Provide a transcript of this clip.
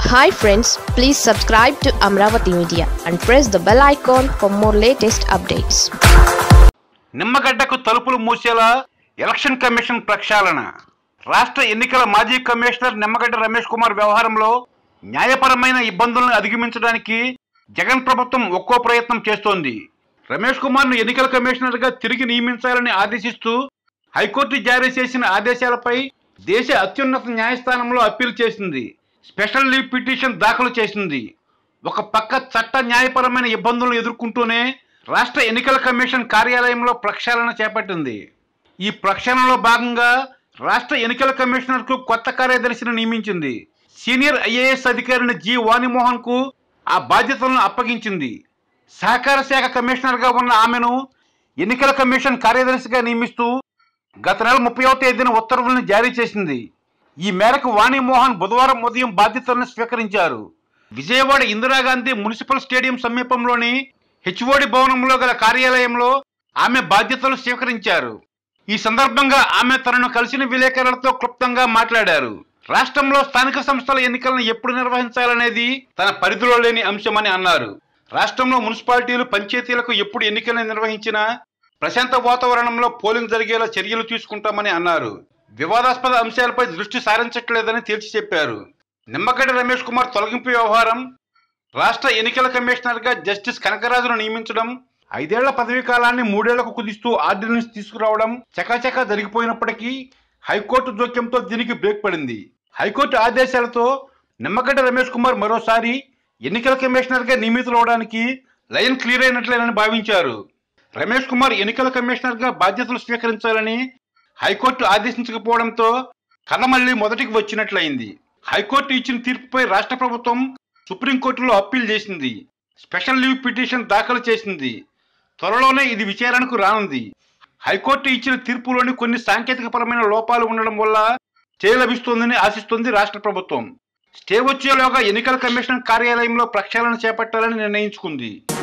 hi friends please subscribe to Amaravati media and press the bell icon for more latest updates నిమ్మగడ్డకు తలుపులు మూసేలా election commission ప్రక్షాళన రాష్ట్ర ఎన్నికల మాజీ కమిషనర్ నిమ్మగడ్డ రమేష్ కుమార్ వ్యవహారంలో న్యాయపరమైన ఇబ్బందులను అధిగమించడానికి జగన్ ప్రభుత్వం ఒక్కో ప్రయత్నం చేస్తోంది రమేష్ కుమార్ను ఎన్నికల కమిషనర్గా తిరిగి నియమించాలని ఆదేశిస్తూ హైకోర్టు జారీ చేసిన ఆదేశాలపై దేశ అత్యున్నత న్యాయస్థానంలో అప్పీల్ చేసింది స్పెషల్ లీవ్ పిటిషన్ దాఖలు చేసింది ఒక పక్క చట్ట న్యాయపరమైన ఇబ్బందులను ఎదుర్కొంటూనే రాష్ట్ర ఎన్నికల కమిషన్ కార్యాలయంలో ప్రక్షాళన చేపట్టింది ఈ ప్రక్షాళనలో భాగంగా రాష్ట్ర ఎన్నికల కమిషనర్కు కొత్త కార్యదర్శిని నియమించింది సీనియర్ ఐఏఎస్ అధికారిని జి వాణిమోహన్ కు ఆ బాధ్యతలను అప్పగించింది సహకార శాఖ కమిషనర్గా ఉన్న ఆమెను ఎన్నికల కమిషన్ కార్యదర్శిగా నియమిస్తూ గత నెల ముప్పైవ తేదీన ఉత్తర్వులను జారీ చేసింది ఈ మేరకు వాణిమోహన్ బుధవారం ఉదయం బాధ్యతలను స్వీకరించారు విజయవాడ ఇందిరాగాంధీ మున్సిపల్ స్టేడియం సమీపంలోని హెచ్ఓడి భవనంలో గల కార్యాలయంలో ఆమె బాధ్యతలు స్వీకరించారు ఈ సందర్భంగా ఆమె తనను కలిసిన విలేకరులతో క్లుప్తంగా మాట్లాడారు రాష్ట్రంలో స్థానిక సంస్థల ఎన్నికలను ఎప్పుడు నిర్వహించాలనేది తన పరిధిలో లేని అంశమని అన్నారు రాష్ట్రంలో మున్సిపాలిటీలు పంచాయతీలకు ఎప్పుడు ఎన్నికలను నిర్వహించినా ప్రశాంత వాతావరణంలో పోలింగ్ జరిగేలా చర్యలు తీసుకుంటామని అన్నారు వివాదాస్పద అంశాలపై దృష్టి సారించట్లేదని తేల్చి చెప్పారు నిమ్మగడ్డ రమేష్ కుమార్ తొలగింపు వ్యవహారం రాష్ట్ర ఎన్నికల కమిషనర్గా జస్టిస్ కనకరాజును నియమించడం ఐదేళ్ల పదవీ కాలాన్ని మూడేళ్లకు కుదిస్తూ ఆర్డినెన్స్ తీసుకురావడం చకాచకా జరిగిపోయినప్పటికీ హైకోర్టు జోక్యంతో దీనికి బ్రేక్ పడింది హైకోర్టు ఆదేశాలతో నిమ్మగడ్డ రమేష్ కుమార్ మరోసారి ఎన్నికల కమిషనర్గా నియమితులవడానికి లైన్ క్లియర్ అయినట్లేనని భావించారు రమేష్ కుమార్ ఎన్నికల కమిషనర్గా బాధ్యతలు స్వీకరించాలని హైకోర్టు ఆదేశించకపోవడంతో కథ మళ్లీ మొదటికి వచ్చినట్లయింది హైకోర్టు ఇచ్చిన తీర్పుపై రాష్ట్ర ప్రభుత్వం సుప్రీంకోర్టులో అప్పీల్ చేసింది స్పెషల్ లీవ్ పిటిషన్ దాఖలు చేసింది త్వరలోనే ఇది విచారణకు రానుంది హైకోర్టు ఇచ్చిన తీర్పులోని కొన్ని సాంకేతిక పరమైన లోపాలు ఉండడం వల్ల స్టే లభిస్తోందని ఆశిస్తోంది రాష్ట్ర ప్రభుత్వం స్టే వచ్చేలోగా ఎన్నికల కమిషన్ కార్యాలయంలో ప్రక్షాళన చేపట్టాలని నిర్ణయించుకుంది